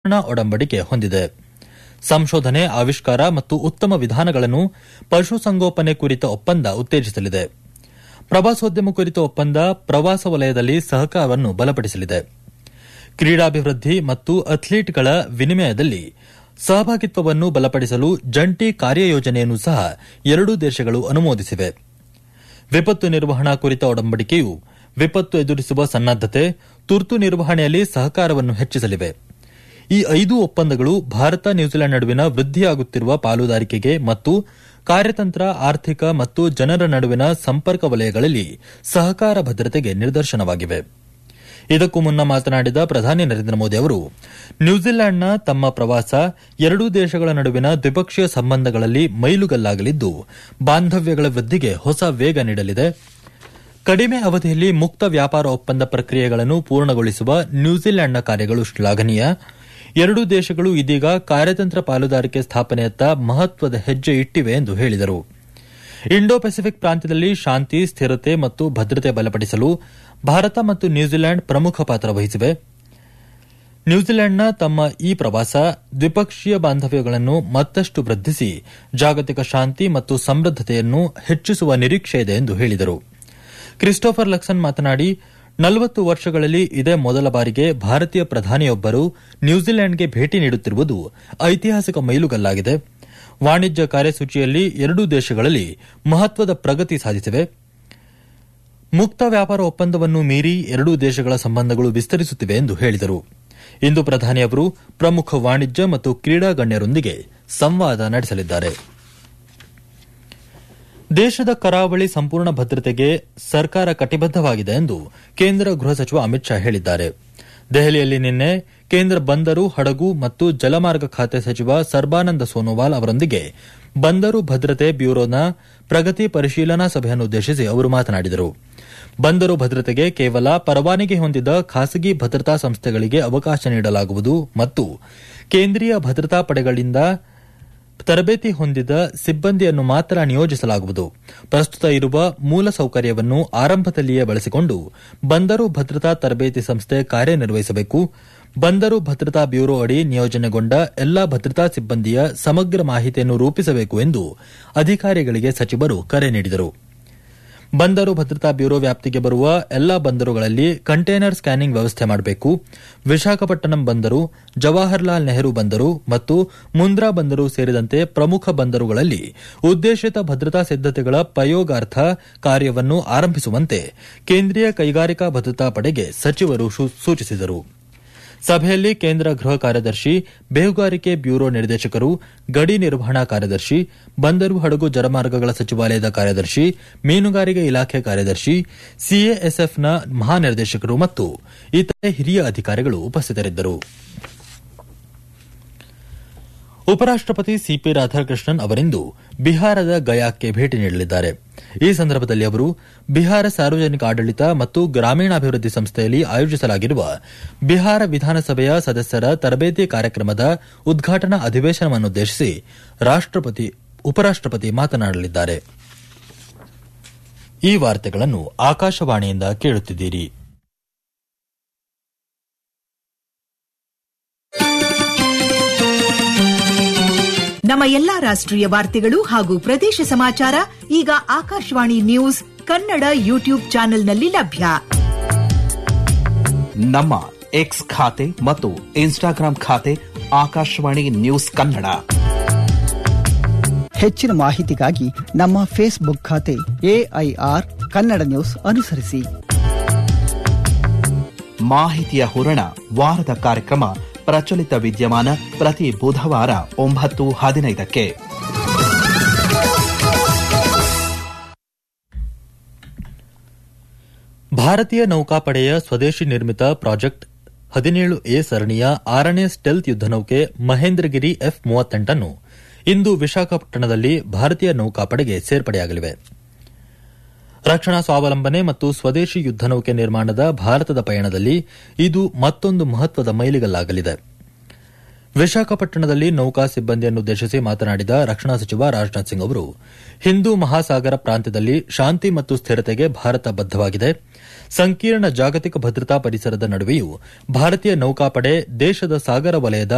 ನಿರ್ವಹಣಾ ಒಡಂಬಡಿಕೆ ಹೊಂದಿದೆ ಸಂಶೋಧನೆ ಆವಿಷ್ಕಾರ ಮತ್ತು ಉತ್ತಮ ವಿಧಾನಗಳನ್ನು ಪಶುಸಂಗೋಪನೆ ಕುರಿತ ಒಪ್ಪಂದ ಉತ್ತೇಜಿಸಲಿದೆ ಪ್ರವಾಸೋದ್ಯಮ ಕುರಿತ ಒಪ್ಪಂದ ಪ್ರವಾಸ ವಲಯದಲ್ಲಿ ಸಹಕಾರವನ್ನು ಬಲಪಡಿಸಲಿದೆ ಕ್ರೀಡಾಭಿವೃದ್ಧಿ ಮತ್ತು ಅಥ್ಲೀಟ್ಗಳ ವಿನಿಮಯದಲ್ಲಿ ಸಹಭಾಗಿತ್ವವನ್ನು ಬಲಪಡಿಸಲು ಜಂಟಿ ಕಾರ್ಯಯೋಜನೆಯನ್ನು ಸಹ ಎರಡೂ ದೇಶಗಳು ಅನುಮೋದಿಸಿವೆ ವಿಪತ್ತು ನಿರ್ವಹಣಾ ಕುರಿತ ಒಡಂಬಡಿಕೆಯು ವಿಪತ್ತು ಎದುರಿಸುವ ಸನ್ನದ್ದತೆ ತುರ್ತು ನಿರ್ವಹಣೆಯಲ್ಲಿ ಸಹಕಾರವನ್ನು ಹೆಚ್ಚಿಸಲಿವೆ ಈ ಐದು ಒಪ್ಪಂದಗಳು ಭಾರತ ನ್ಯೂಜಿಲೆಂಡ್ ನಡುವಿನ ವೃದ್ಧಿಯಾಗುತ್ತಿರುವ ಪಾಲುದಾರಿಕೆಗೆ ಮತ್ತು ಕಾರ್ಯತಂತ್ರ ಆರ್ಥಿಕ ಮತ್ತು ಜನರ ನಡುವಿನ ಸಂಪರ್ಕ ವಲಯಗಳಲ್ಲಿ ಸಹಕಾರ ಭದ್ರತೆಗೆ ನಿದರ್ಶನವಾಗಿವೆ ಇದಕ್ಕೂ ಮುನ್ನ ಮಾತನಾಡಿದ ಪ್ರಧಾನಿ ನರೇಂದ್ರ ಮೋದಿ ಅವರು ನ್ಯೂಜಿಲೆಂಡ್ನ ತಮ್ಮ ಪ್ರವಾಸ ಎರಡೂ ದೇಶಗಳ ನಡುವಿನ ದ್ವಿಪಕ್ಷೀಯ ಸಂಬಂಧಗಳಲ್ಲಿ ಮೈಲುಗಲ್ಲಾಗಲಿದ್ದು ಬಾಂಧವ್ಯಗಳ ವೃದ್ಧಿಗೆ ಹೊಸ ವೇಗ ನೀಡಲಿದೆ ಕಡಿಮೆ ಅವಧಿಯಲ್ಲಿ ಮುಕ್ತ ವ್ಯಾಪಾರ ಒಪ್ಪಂದ ಪ್ರಕ್ರಿಯೆಗಳನ್ನು ಪೂರ್ಣಗೊಳಿಸುವ ನ್ಯೂಜಿಲೆಂಡ್ನ ಕಾರ್ಯಗಳು ಶ್ಲಾಘನೀಯ ಎರಡೂ ದೇಶಗಳು ಇದೀಗ ಕಾರ್ಯತಂತ್ರ ಪಾಲುದಾರಿಕೆ ಸ್ಥಾಪನೆಯತ್ತ ಮಹತ್ವದ ಹೆಜ್ಜೆ ಇಟ್ಟಿವೆ ಎಂದು ಹೇಳಿದರು ಇಂಡೋ ಪೆಸಿಫಿಕ್ ಪ್ರಾಂತ್ಯದಲ್ಲಿ ಶಾಂತಿ ಸ್ಥಿರತೆ ಮತ್ತು ಭದ್ರತೆ ಬಲಪಡಿಸಲು ಭಾರತ ಮತ್ತು ನ್ಯೂಜಿಲೆಂಡ್ ಪ್ರಮುಖ ಪಾತ್ರ ವಹಿಸಿವೆ ನ್ಯೂಜಿಲೆಂಡ್ನ ತಮ್ಮ ಈ ಪ್ರವಾಸ ದ್ವಿಪಕ್ಷೀಯ ಬಾಂಧವ್ಯಗಳನ್ನು ಮತ್ತಷ್ಟು ವೃದ್ಧಿಸಿ ಜಾಗತಿಕ ಶಾಂತಿ ಮತ್ತು ಸಮೃದ್ಧತೆಯನ್ನು ಹೆಚ್ಚಿಸುವ ನಿರೀಕ್ಷೆಯಿದೆ ಎಂದು ಹೇಳಿದರು ಕ್ರಿಸ್ಟೋಫರ್ ಲಕ್ಸನ್ ಮಾತನಾಡಿ ನಲವತ್ತು ವರ್ಷಗಳಲ್ಲಿ ಇದೇ ಮೊದಲ ಬಾರಿಗೆ ಭಾರತೀಯ ಪ್ರಧಾನಿಯೊಬ್ಬರು ನ್ಯೂಜಿಲೆಂಡ್ಗೆ ಭೇಟಿ ನೀಡುತ್ತಿರುವುದು ಐತಿಹಾಸಿಕ ಮೈಲುಗಲ್ಲಾಗಿದೆ ವಾಣಿಜ್ಯ ಕಾರ್ಯಸೂಚಿಯಲ್ಲಿ ಎರಡೂ ದೇಶಗಳಲ್ಲಿ ಮಹತ್ವದ ಪ್ರಗತಿ ಸಾಧಿಸಿವೆ ಮುಕ್ತ ವ್ಯಾಪಾರ ಒಪ್ಪಂದವನ್ನು ಮೀರಿ ಎರಡೂ ದೇಶಗಳ ಸಂಬಂಧಗಳು ವಿಸ್ತರಿಸುತ್ತಿವೆ ಎಂದು ಹೇಳಿದರು ಇಂದು ಪ್ರಧಾನಿ ಅವರು ಪ್ರಮುಖ ವಾಣಿಜ್ಯ ಮತ್ತು ಕ್ರೀಡಾ ಗಣ್ಯರೊಂದಿಗೆ ಸಂವಾದ ನಡೆಸಲಿದ್ದಾರೆ ದೇಶದ ಕರಾವಳಿ ಸಂಪೂರ್ಣ ಭದ್ರತೆಗೆ ಸರ್ಕಾರ ಕಟಿಬದ್ದವಾಗಿದೆ ಎಂದು ಕೇಂದ್ರ ಗೃಹ ಸಚಿವ ಅಮಿತ್ ಶಾ ಹೇಳಿದ್ದಾರೆ ದೆಹಲಿಯಲ್ಲಿ ನಿನ್ನೆ ಕೇಂದ್ರ ಬಂದರು ಹಡಗು ಮತ್ತು ಜಲಮಾರ್ಗ ಖಾತೆ ಸಚಿವ ಸರ್ಬಾನಂದ ಸೋನೋವಾಲ್ ಅವರೊಂದಿಗೆ ಬಂದರು ಭದ್ರತೆ ಬ್ಯೂರೋನ ಪ್ರಗತಿ ಪರಿಶೀಲನಾ ಸಭೆಯನ್ನುದ್ದೇಶಿಸಿ ಅವರು ಮಾತನಾಡಿದರು ಬಂದರು ಭದ್ರತೆಗೆ ಕೇವಲ ಪರವಾನಗಿ ಹೊಂದಿದ ಖಾಸಗಿ ಭದ್ರತಾ ಸಂಸ್ಥೆಗಳಿಗೆ ಅವಕಾಶ ನೀಡಲಾಗುವುದು ಮತ್ತು ಕೇಂದ್ರೀಯ ಭದ್ರತಾ ಪಡೆಗಳಿಂದ ತರಬೇತಿ ಹೊಂದಿದ ಸಿಬ್ಬಂದಿಯನ್ನು ಮಾತ್ರ ನಿಯೋಜಿಸಲಾಗುವುದು ಪ್ರಸ್ತುತ ಇರುವ ಮೂಲಸೌಕರ್ಯವನ್ನು ಆರಂಭದಲ್ಲಿಯೇ ಬಳಸಿಕೊಂಡು ಬಂದರು ಭದ್ರತಾ ತರಬೇತಿ ಸಂಸ್ಥೆ ಕಾರ್ಯನಿರ್ವಹಿಸಬೇಕು ಬಂದರು ಭದ್ರತಾ ಬ್ಯೂರೋ ಅಡಿ ನಿಯೋಜನೆಗೊಂಡ ಎಲ್ಲಾ ಭದ್ರತಾ ಸಿಬ್ಬಂದಿಯ ಸಮಗ್ರ ಮಾಹಿತಿಯನ್ನು ರೂಪಿಸಬೇಕು ಎಂದು ಅಧಿಕಾರಿಗಳಿಗೆ ಸಚಿವರು ಕರೆ ನೀಡಿದರು ಬಂದರು ಭದ್ರತಾ ಬ್ಯೂರೋ ವ್ಯಾಪ್ತಿಗೆ ಬರುವ ಎಲ್ಲಾ ಬಂದರುಗಳಲ್ಲಿ ಕಂಟೈನರ್ ಸ್ಕ್ಯಾನಿಂಗ್ ವ್ಯವಸ್ಥೆ ಮಾಡಬೇಕು ವಿಶಾಖಪಟ್ಟಣಂ ಬಂದರು ಜವಾಹರ್ಲಾಲ್ ನೆಹರು ಬಂದರು ಮತ್ತು ಮುಂದ್ರಾ ಬಂದರು ಸೇರಿದಂತೆ ಪ್ರಮುಖ ಬಂದರುಗಳಲ್ಲಿ ಉದ್ದೇಶಿತ ಭದ್ರತಾ ಸಿದ್ದತೆಗಳ ಪ್ರಯೋಗಾರ್ಥ ಕಾರ್ಯವನ್ನು ಆರಂಭಿಸುವಂತೆ ಕೇಂದ್ರೀಯ ಕೈಗಾರಿಕಾ ಭದ್ರತಾ ಪಡೆಗೆ ಸಚಿವರು ಸೂಚಿಸಿದರು ಸಭೆಯಲ್ಲಿ ಕೇಂದ್ರ ಗೃಹ ಕಾರ್ಯದರ್ಶಿ ಬೇಹುಗಾರಿಕೆ ಬ್ಯೂರೋ ನಿರ್ದೇಶಕರು ಗಡಿ ನಿರ್ವಹಣಾ ಕಾರ್ಯದರ್ಶಿ ಬಂದರು ಹಡಗು ಜಲಮಾರ್ಗಗಳ ಸಚಿವಾಲಯದ ಕಾರ್ಯದರ್ಶಿ ಮೀನುಗಾರಿಕೆ ಇಲಾಖೆ ಕಾರ್ಯದರ್ಶಿ ಸಿಎಎಸ್ಎಫ್ನ ಮಹಾನಿರ್ದೇಶಕರು ಮತ್ತು ಇತರೆ ಹಿರಿಯ ಅಧಿಕಾರಿಗಳು ಉಪಸ್ಥಿತರಿದ್ದರು ಉಪರಾಷ್ಟಪತಿ ಸಿಪಿ ರಾಧಾಕೃಷ್ಣನ್ ಅವರಿಂದು ಬಿಹಾರದ ಗಯಾಕ್ಕೆ ಭೇಟಿ ನೀಡಲಿದ್ದಾರೆ ಈ ಸಂದರ್ಭದಲ್ಲಿ ಅವರು ಬಿಹಾರ ಸಾರ್ವಜನಿಕ ಆಡಳಿತ ಮತ್ತು ಗ್ರಾಮೀಣಾಭಿವೃದ್ಧಿ ಸಂಸ್ಥೆಯಲ್ಲಿ ಆಯೋಜಿಸಲಾಗಿರುವ ಬಿಹಾರ ವಿಧಾನಸಭೆಯ ಸದಸ್ಯರ ತರಬೇತಿ ಕಾರ್ಯಕ್ರಮದ ಉದ್ಘಾಟನಾ ಅಧಿವೇಶನವನ್ನುದ್ದೇಶಿಸಿ ಉಪರಾಷ್ಟಪತಿ ಮಾತನಾಡಲಿದ್ದಾರೆ ಈ ವಾರ್ತೆಗಳನ್ನು ಆಕಾಶವಾಣಿಯಿಂದ ಕೇಳುತ್ತಿದ್ದೀರಿ ನಮ್ಮ ಎಲ್ಲಾ ರಾಷ್ಟ್ರೀಯ ವಾರ್ತೆಗಳು ಹಾಗೂ ಪ್ರದೇಶ ಸಮಾಚಾರ ಈಗ ಆಕಾಶವಾಣಿ ನ್ಯೂಸ್ ಕನ್ನಡ ಯೂಟ್ಯೂಬ್ ಚಾನೆಲ್ನಲ್ಲಿ ಲಭ್ಯ ನಮ್ಮ ಎಕ್ಸ್ ಖಾತೆ ಮತ್ತು ಇನ್ಸ್ಟಾಗ್ರಾಂ ಖಾತೆ ಆಕಾಶವಾಣಿ ನ್ಯೂಸ್ ಕನ್ನಡ ಹೆಚ್ಚಿನ ಮಾಹಿತಿಗಾಗಿ ನಮ್ಮ ಫೇಸ್ಬುಕ್ ಖಾತೆ ಎಐಆರ್ ಕನ್ನಡ ನ್ಯೂಸ್ ಅನುಸರಿಸಿ ಮಾಹಿತಿಯ ಹೂರಣ ವಾರದ ಕಾರ್ಯಕ್ರಮ ಪ್ರಚಲಿತ ವಿದ್ಯಮಾನ ಪ್ರತಿ ಬುಧವಾರ ಒಂಬತ್ತು ಹದಿನೈದಕ್ಕೆ ಭಾರತೀಯ ನೌಕಾಪಡೆಯ ಸ್ವದೇಶಿ ನಿರ್ಮಿತ ಪ್ರಾಜೆಕ್ಟ್ ಹದಿನೇಳು ಎ ಸರಣಿಯ ಆರನೇ ಸ್ಟೆಲ್ತ್ ಯುದ್ದನೌಕೆ ಮಹೇಂದ್ರಗಿರಿ ಎಫ್ ಮೂವತ್ತೆಂಟನ್ನು ಇಂದು ವಿಶಾಖಪಟ್ಟಣದಲ್ಲಿ ಭಾರತೀಯ ನೌಕಾಪಡೆಗೆ ಸೇರ್ಪಡೆಯಾಗಲಿವೆ ರಕ್ಷಣಾ ಸ್ವಾವಲಂಬನೆ ಮತ್ತು ಸ್ವದೇಶಿ ಯುದ್ದನೌಕೆ ನಿರ್ಮಾಣದ ಭಾರತದ ಪಯಣದಲ್ಲಿ ಇದು ಮತ್ತೊಂದು ಮಹತ್ವದ ಮೈಲಿಗಲ್ಲಾಗಲಿದೆ ವಿಶಾಖಪಟ್ಟಣದಲ್ಲಿ ನೌಕಾ ಸಿಬ್ಬಂದಿಯನ್ನುದ್ದೇಶಿಸಿ ಮಾತನಾಡಿದ ರಕ್ಷಣಾ ಸಚಿವ ರಾಜನಾಥ್ ಸಿಂಗ್ ಅವರು ಹಿಂದೂ ಮಹಾಸಾಗರ ಪ್ರಾಂತ್ಯದಲ್ಲಿ ಶಾಂತಿ ಮತ್ತು ಸ್ಥಿರತೆಗೆ ಭಾರತ ಬದ್ದವಾಗಿದೆ ಸಂಕೀರ್ಣ ಜಾಗತಿಕ ಭದ್ರತಾ ಪರಿಸರದ ನಡುವೆಯೂ ಭಾರತೀಯ ನೌಕಾಪಡೆ ದೇಶದ ಸಾಗರ ವಲಯದ